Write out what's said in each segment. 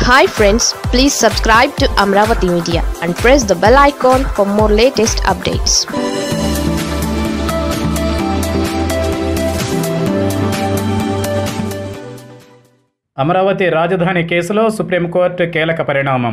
hi friends please subscribe to Amaravati media and press the bell icon for more latest updates Amaravati రాజధాని కేసులో supreme court కీలక పరిణామం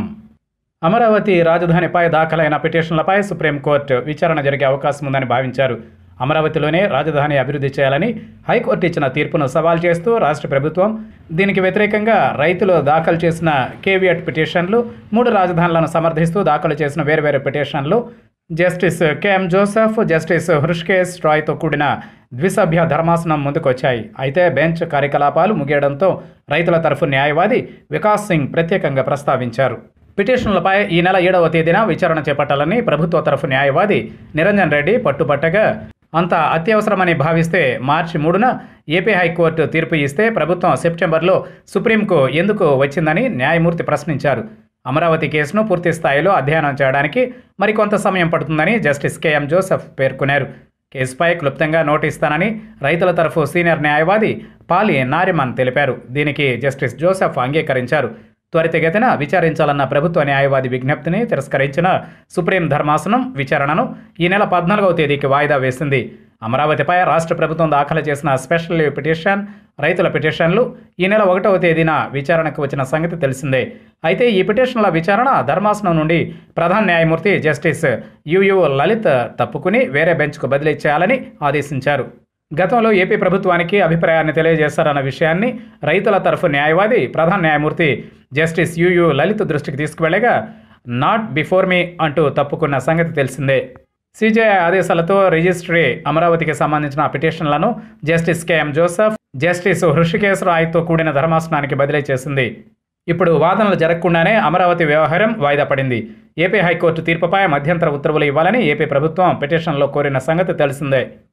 అమరావతి రాజధానిపై దాఖలైన పిటిషన్లపై supreme court విచారణ జరిగే అవకాశం ఉందని భావించారు అమరావతిలోనే రాజధాని అభివృద్ధి చేయాలని హైకోర్టు ఇచ్చిన తీర్పును సవాల్ చేస్తూ రాష్ట్ర ప్రభుత్వం దీనికి వ్యతిరేకంగా రైతులు దాఖలు చేసిన కేవియట్ పిటిషన్లు మూడు రాజధానులను సమర్థిస్తూ దాఖలు చేసిన వేర్వేరు పిటిషన్లు justice K M Joseph justice Hrishikesh రాయ్తో కూడిన ద్విసభ్య ధర్మాసనం ముందుకొచ్చాయి అయితే బెంచ్ కార్యకలాపాలు ముగియడంతో రైతుల తరఫు న్యాయవాది వికాస్ సింగ్ ప్రత్యేకంగా ప్రస్తావించారు పిటిషన్లపై ఈ నెల ఏడవ తేదీన విచారణ చేపట్టాలని ప్రభుత్వ తరఫు న్యాయవాది నిరంజన్ రెడ్డి పట్టుపట్టగా అంత అత్యవసరమని భావిస్తే మార్చి మూడున ఏపీ హైకోర్టు తీర్పు ఇస్తే ప్రభుత్వం సెప్టెంబర్లో సుప్రీంకు ఎందుకు వచ్చిందని న్యాయమూర్తి ప్రశ్నించారు అమరావతి కేసును పూర్తి స్థాయిలో అధ్యయనం చేయడానికి మరికొంత సమయం పడుతుందని జస్టిస్ కెఎం జోసెఫ్ పేర్కొన్నారు కేసుపై క్లుప్తంగా నోటిస్తానని రైతుల తరఫు సీనియర్ న్యాయవాది పాలి నారిమన్ తెలిపారు దీనికి జస్టిస్ జోసెఫ్ అంగీకరించారు త్వరితగతిన విచారించాలన్న ప్రభుత్వ న్యాయవాది విజ్ఞప్తిని తిరస్కరించిన సుప్రీం ధర్మాసనం విచారణను ఈ నెల పద్నాలుగవ తేదీకి వాయిదా వేసింది అమరావతిపై రాష్ట్ర ప్రభుత్వం దాఖలు చేసిన స్పెషల్ లీవ్ పిటిషన్ రైతుల పిటిషన్లు ఈ నెల ఒకటవ తేదీన విచారణకు వచ్చిన సంగతి తెలిసిందే అయితే ఈ పిటిషన్ల విచారణ ధర్మాసనం నుండి ప్రధాన న్యాయమూర్తి జస్టిస్ యుయు లలిత్ తప్పుకుని వేరే బెంచ్కు బదిలీ చేయాలని ఆదేశించారు గతంలో ఏపీ ప్రభుత్వానికి అభిప్రాయాన్ని తెలియజేశారన్న విషయాన్ని రైతుల తరఫు న్యాయవాది ప్రధాన న్యాయమూర్తి జస్టిస్ యుయు లలిత్ దృష్టికి తీసుకువెళ్ళగా నాట్ బిఫోర్ మీ అంటూ తప్పుకున్న సంగతి తెలిసిందే సిజేఐ ఆదేశాలతో రిజిస్ట్రీ అమరావతికి సంబంధించిన పిటిషన్లను justice K M Joseph justice Hrishikesh రాయ్తో కూడిన ధర్మాసనానికి బదిలీ చేసింది ఇప్పుడు వాదనలు జరగకుండానే అమరావతి వ్యవహారం వాయిదా పడింది ఏపీ హైకోర్టు తీర్పుపై మధ్యంతర ఉత్తర్వులు ఇవ్వాలని ఏపీ ప్రభుత్వం పిటిషన్లో కోరిన సంగతి తెలిసిందే